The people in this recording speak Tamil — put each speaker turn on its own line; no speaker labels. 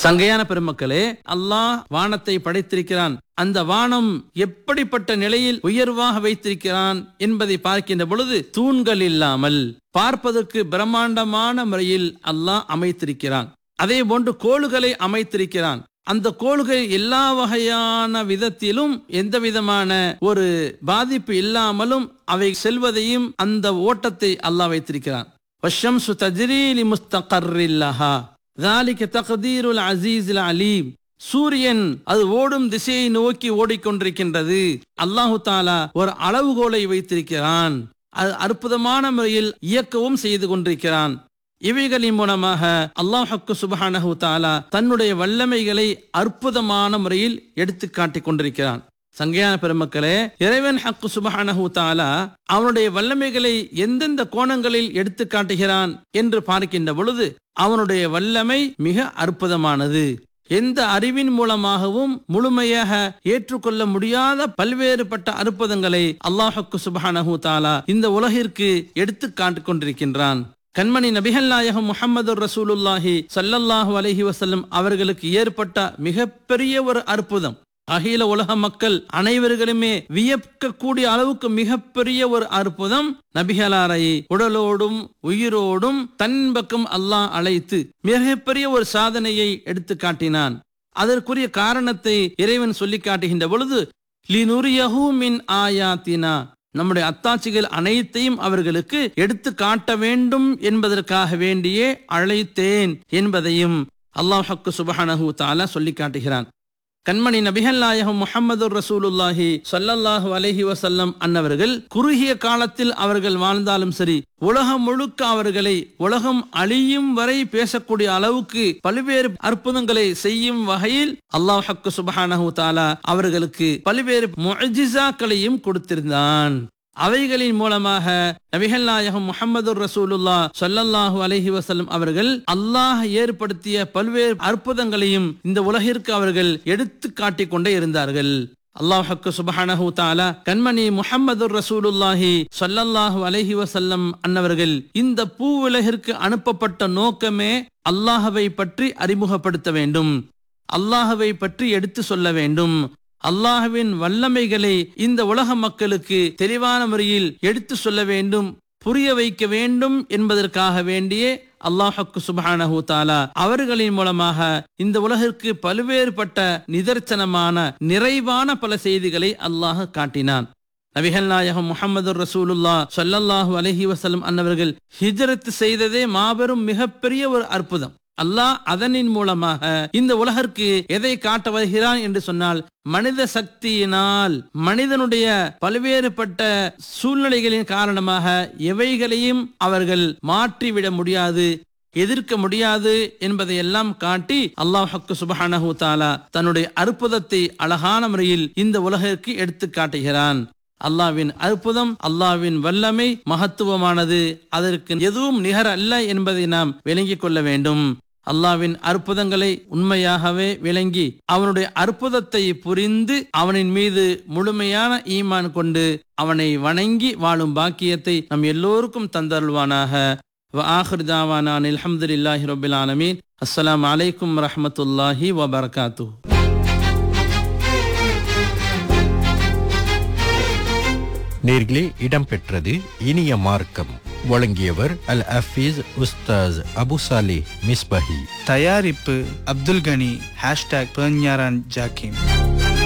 சங்கையான பெருமக்களே அல்லாஹ் வானத்தை படைத்திருக்கிறான் அந்த வானம் எப்படிப்பட்ட நிலையில் உயர்வாக வைத்திருக்கிறான் என்பதை பார்க்கின்ற பொழுது தூண்கள் இல்லாமல் பார்ப்பதற்கு பிரம்மாண்டமான முறையில் அல்லாஹ் அமைத்திருக்கிறான் அதே போன்று கோளுகளை அமைத்திருக்கிறான் அந்த கோள்கள் எல்லா வகையான விதத்திலும் எந்த விதமான ஒரு பாதிப்பு இல்லாமலும் அவை செல்வதையும் அந்த ஓட்டத்தை அல்லாஹ் வைத்திருக்கிறான் வஷம்சு தஜ்ரீலி முஸ்தகர்ரில்லஹா ذلك تقدير العزيز العليم சூரியன் அது ஓடும் திசையை நோக்கி ஓடிக்கொண்டிருக்கின்றது அல்லாஹு தாலா ஒரு அளவுகோலை வைத்திருக்கிறான் அது அற்புதமான முறையில் இயக்கவும் செய்து கொண்டிருக்கிறான் இவைகளின் மூலமாக அல்லாஹக்கு சுபஹானஹு தாலா தன்னுடைய வல்லமைகளை அற்புதமான முறையில் எடுத்து காட்டிக் கொண்டிருக்கிறான் சங்கையான பெருமக்களே இறைவன் ஹக்கு சுபஹானஹு தாலா அவனுடைய வல்லமைகளை எந்தெந்த கோணங்களில் எடுத்து காட்டுகிறான் என்று பார்க்கின்ற பொழுது அவனுடைய வல்லமை மிக அற்புதமானது எந்த அறிவின் மூலமாகவும் முழுமையாக ஏற்றுக்கொள்ள முடியாத பல்வேறுபட்ட அற்புதங்களை அல்லாஹக்கு சுபஹானஹு தாலா இந்த உலகிற்கு எடுத்து காட்டிக் கொண்டிருக்கின்றான் கண்மணி நபிகள் நாயகம் முகமது ரசூலுல்லாஹி சல்லல்லாஹு அலஹி வசல்லம் அவர்களுக்கு ஏற்பட்ட மிகப்பெரிய ஒரு அற்புதம் அகில உலக மக்கள் அனைவர்களுமே வியக்கக்கூடிய அளவுக்கு மிகப்பெரிய ஒரு அற்புதம் நபிகளாரை உடலோடும் உயிரோடும் தன் பக்கம் அல்லாஹ் அழைத்து மிகப்பெரிய ஒரு சாதனையை எடுத்து காட்டினான் அதற்குரிய காரணத்தை இறைவன் சொல்லி காட்டுகின்ற பொழுது லினுரியஹு மின் ஆயாத்தினா நம்முடைய அத்தாட்சிகள் அனைத்தையும் அவர்களுக்கு எடுத்து காட்ட வேண்டும் என்பதற்காக வேண்டியே அழைத்தேன் என்பதையும் அல்லாஹக்கு சுபஹானஹு தாலா சொல்லி காட்டுகிறான் கண்மணி நபிகள் நாயகம் முகமது ரசூலுல்லாஹி சொல்லல்லாஹு அலஹி வசல்லம் அன்னவர்கள் குறுகிய காலத்தில் அவர்கள் வாழ்ந்தாலும் சரி உலகம் முழுக்க அவர்களை உலகம் அழியும் வரை பேசக்கூடிய அளவுக்கு பல்வேறு அற்புதங்களை செய்யும் வகையில் அல்லாஹக்கு சுபஹானஹு தாலா அவர்களுக்கு பல்வேறு மொஜிசாக்களையும் கொடுத்திருந்தான் அவைகளின் மூலமாக நபிகள் நாயகம் முகமது ரசூலுல்லா சொல்லல்லாஹு அலஹி வசல்லம் அவர்கள் அல்லாஹ் ஏற்படுத்திய பல்வேறு அற்புதங்களையும் இந்த உலகிற்கு அவர்கள் எடுத்து காட்டிக் கொண்டே இருந்தார்கள் அல்லாஹக்கு சுபஹானஹு தாலா கண்மணி முஹம்மது ரசூலுல்லாஹி சொல்லல்லாஹு அலஹி வசல்லம் அன்னவர்கள் இந்த பூ உலகிற்கு அனுப்பப்பட்ட நோக்கமே அல்லாஹவை பற்றி அறிமுகப்படுத்த வேண்டும் அல்லாஹவை பற்றி எடுத்து சொல்ல வேண்டும் அல்லாஹுவின் வல்லமைகளை இந்த உலக மக்களுக்கு தெளிவான முறையில் எடுத்து சொல்ல வேண்டும் புரிய வைக்க வேண்டும் என்பதற்காக வேண்டியே அல்லாஹக்கு சுபஹானஹு தாலா அவர்களின் மூலமாக இந்த உலகிற்கு பல்வேறுபட்ட நிதர்சனமான நிறைவான பல செய்திகளை அல்லாஹ் காட்டினான் நபிகள் நாயகம் முகமது ரசூலுல்லா சொல்லல்லாஹு அலஹி வசலம் அன்னவர்கள் ஹிஜரத் செய்ததே மாபெரும் மிகப்பெரிய ஒரு அற்புதம் அல்லாஹ் அதனின் மூலமாக இந்த உலகிற்கு எதை காட்ட வருகிறான் என்று சொன்னால் மனித சக்தியினால் மனிதனுடைய பல்வேறுபட்ட சூழ்நிலைகளின் காரணமாக எவைகளையும் அவர்கள் மாற்றிவிட முடியாது எதிர்க்க முடியாது என்பதை எல்லாம் காட்டி அல்லாஹக்கு சுபஹானஹு தாலா தன்னுடைய அற்புதத்தை அழகான முறையில் இந்த உலகிற்கு எடுத்து காட்டுகிறான் அல்லாவின் அற்புதம் அல்லாவின் வல்லமை மகத்துவமானது அதற்கு எதுவும் நிகர் அல்ல என்பதை நாம் விளங்கிக் கொள்ள வேண்டும் அல்லாவின் அற்புதங்களை உண்மையாகவே விளங்கி அவனுடைய அற்புதத்தை புரிந்து அவனின் மீது முழுமையான ஈமான் கொண்டு அவனை வணங்கி வாழும் பாக்கியத்தை நம் எல்லோருக்கும் தந்தருள்வானாக ஆஹிர் தாவானான் அலமதுல்லாஹி ரபில் ஆலமீன் அஸ்ஸலாம் அலைக்கும் ரஹமத்துல்லாஹி வபர்காத்து
நேர்களே இடம்பெற்றது இனிய மார்க்கம் வழங்கியவர் அல் அஃபீஸ் உஸ்தாஸ் அபு சாலிஹ் மிஸ்பஹி
தயாரிப்பு அப்துல் கனி ஹேஷ்டாக் பேஞ்ஞாரான் ஜாக்கிம்